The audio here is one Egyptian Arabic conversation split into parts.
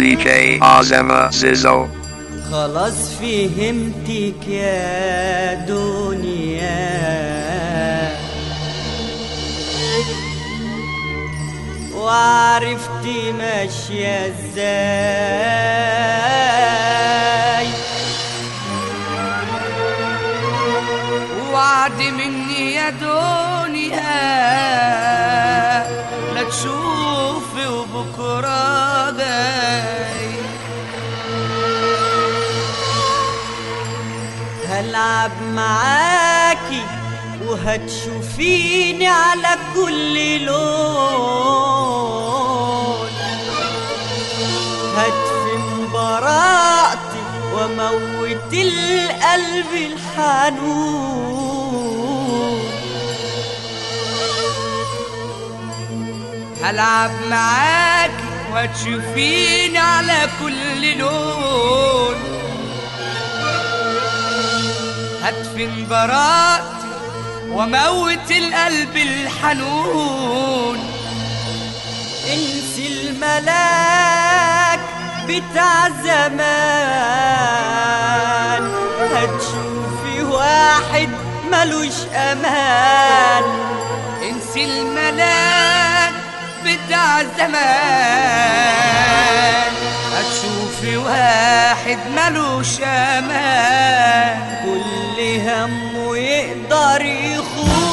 DJ Azema Zizzo. خلاص فهمتك يا دنيا وعرفت ماشية ازاي وعد مني يا دنيا لا تشوفي وبكرة جاي هلعب معاكي وهتشوفيني على كل لون هدفن براءتي وموت القلب الحنون هلعب معاك وهتشوفيني على كل لون هدفن براءتي وموت القلب الحنون انسي الملاك بتاع زمان هتشوفي واحد ملوش امان انسي الملاك بتاع زمان هتشوفي واحد ملوش امان كل همه يقدر يخون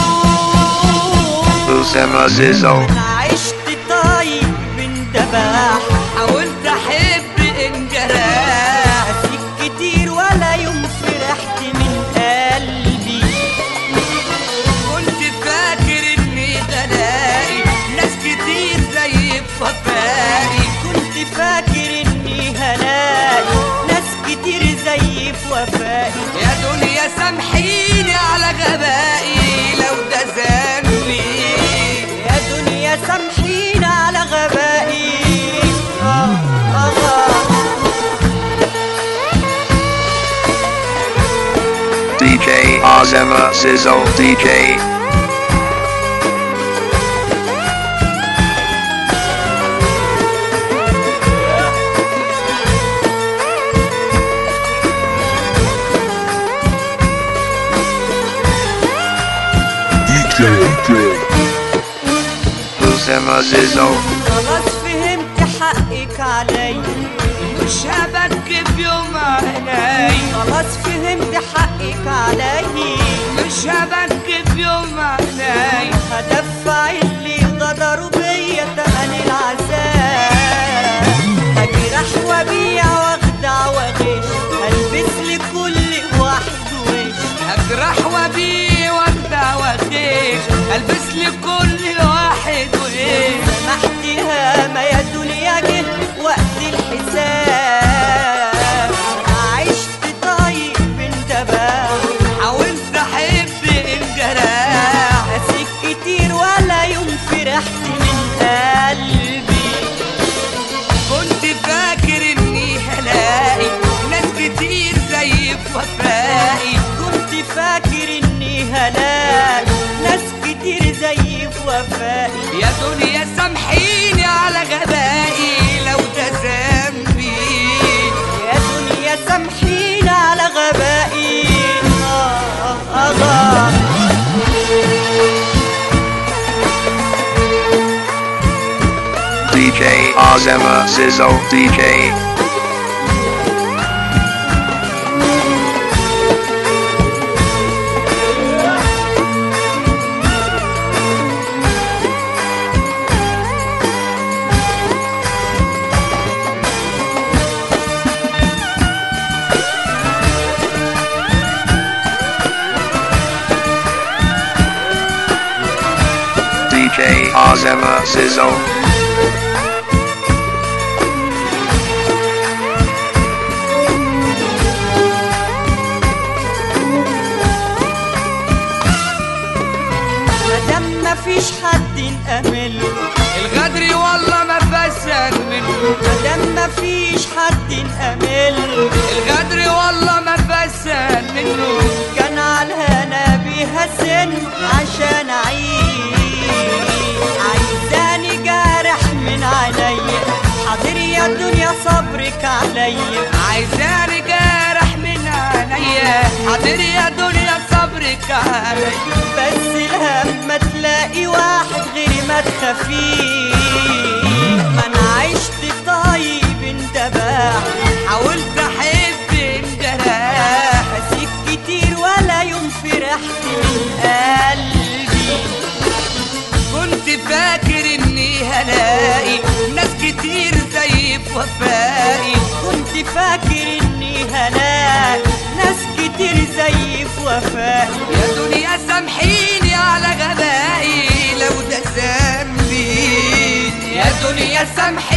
Usema Zizzo. انا عشت طيب من دباح حاولت احب انجراح أسيك كتير ولا يوم فرحت من قلبي كنت فاكر اني بلاقي ناس كتير زي بفكاري كنت فاكر اني هلاقي ناس كتير زي في وفائي يا دنيا سامحيني على غبائي لو ده ذنبي يا دنيا سامحينا على غبائي آه آه DJ Azema Zizzo. DJ. Usema Zizzo. خلاص فهمت حقك علي مش هبكي في يوم عيني خلاص فهمت حقك علي مش هبكي في يوم عيني هدفع اللي غدروا بيا تمن العذاب هجرح وابيع واخدع واغش هلبس لكل واحد وش هجرح وابيع واخدع واخيش البس لكل واحد وايه سمحتها ما يا دنيا جه وقت الحساب عشت طيب من دباب حاولت احب الجراح أسيك كتير ولا يوم فرحت من قلبي كنت فاكر اني هلاقي ناس كتير زي في وفائي كنت فاكر اني هلاقي ناس كتير زي في وفائي يا دنيا سامحيني على غبائي لو ده ذنبي يا دنيا سامحينا على غبائي آه آه آه DJ Azema Zizzo. DJ. DJ Azema Zizzo. مادام مفيش حد نأمل الغدر والله ما فسد منه مادام مفيش حد نأمل الغدر والله ما فسد منه كان على الهنا بيها سن عشان أعيش عايزاني جاي كتير يا دنيا صبرك علي بس لما تلاقي واحد غيري ما تخافيه ما انا عشت طيب انت بقى حاولت احب انجرح حسيت كتير ولا يوم فرحت من قلبي كنت فاكر اني هلاقي ناس كتير زي في وفائي كنت فاكر اني هلاقي ناس كتير زي في وفائي يا دنيا سامحيني على غبائي لو ده ذنبي يا دنيا سامحيني